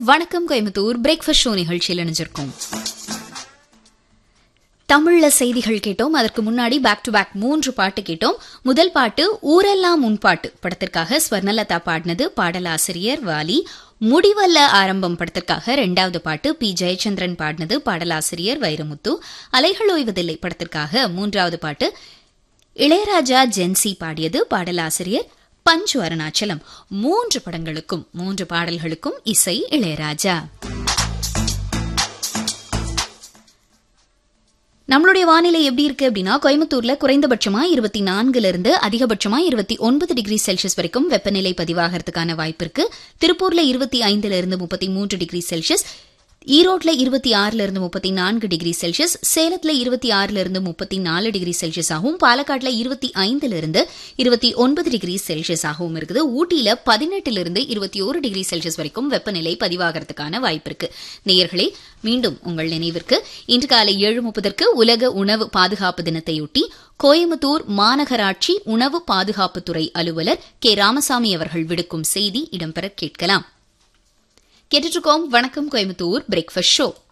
வணக்கம் Coimbatore breakfast show நிகழ்ச்சியில் இணைஞ்சிருக்கோம் தமிழ்ல செய்திகள் கேட்டோம் அதற்கு முன்னாடி பேக் டு பேக் மூன்று பாட்டு கேட்டோம் முதல் பாட்டு ஊரெல்லாம் முன்பாட்டு படத்திற்காக ஸ்வர்ணலதா பாடினது பாடலாசிரியர் வாலி முடிவல்ல ஆரம்பம் படத்திற்காக இரண்டாவது பாட்டு பி ஜெயச்சந்திரன் பாடினது பாடலாசிரியர் வைரமுத்து அலைகள் ஓய்வதில்லை படத்திற்காக மூன்றாவது பாட்டு இளையராஜா ஜென்சி பாடியது பாடலாசிரியர் பஞ்சு அருணாச்சலம் மூன்று படங்களுக்கும் மூன்று பாடல்களுக்கும் இசை இளையராஜா நம்மளுடைய வானிலை எப்படி இருக்கு அப்படின்னா கோயம்புத்தூர்ல குறைந்தபட்சமா இருபத்தி நான்குல இருந்து அதிகபட்சமா இருபத்தி ஒன்பது டிகிரி செல்சியஸ் வரைக்கும் வெப்பநிலை பதிவாகிறதுக்கான வாய்ப்பு இருக்கு திருப்பூர்ல இருபத்தி ஐந்துல இருந்து முப்பத்தி மூன்று டிகிரி செல்சியஸ் ஈரோட்ல இருபத்தி ஆறுல இருந்து முப்பத்தி நான்கு டிகிரி செல்சியஸ் சேலத்துல இருபத்தி ஆறுல இருந்து முப்பத்தி நாலு டிகிரி செல்சியஸ் ஆகும் பாலக்காட்டுல இருபத்தி ஐந்துல இருந்து இருபத்தி ஒன்பது டிகிரி செல்சியஸ் ஆகவும் இருக்குது ஊட்டியில பதினெட்டுல இருந்து இருபத்தி ஒரு டிகிரி செல்சியஸ் வரைக்கும் வெப்பநிலை பதிவாகிறதுக்கான வாய்ப்பு இருக்கு நேயர்களே மீண்டும் உங்கள் நினைவிற்கு இன்று காலை ஏழு முப்பதற்கு உலக உணவு பாதுகாப்பு தினத்தையொட்டி கோயம்புத்தூர் மாநகராட்சி உணவு பாதுகாப்புத்துறை அலுவலர் கே ராமசாமி அவர்கள் விடுக்கும் செய்தி இடம்பெற கேட்கலாம் கேட்டுட்டு இருக்கோம் வணக்கம் கோயம்புத்தூர் பிரேக்ஃபாஸ்ட் ஷோ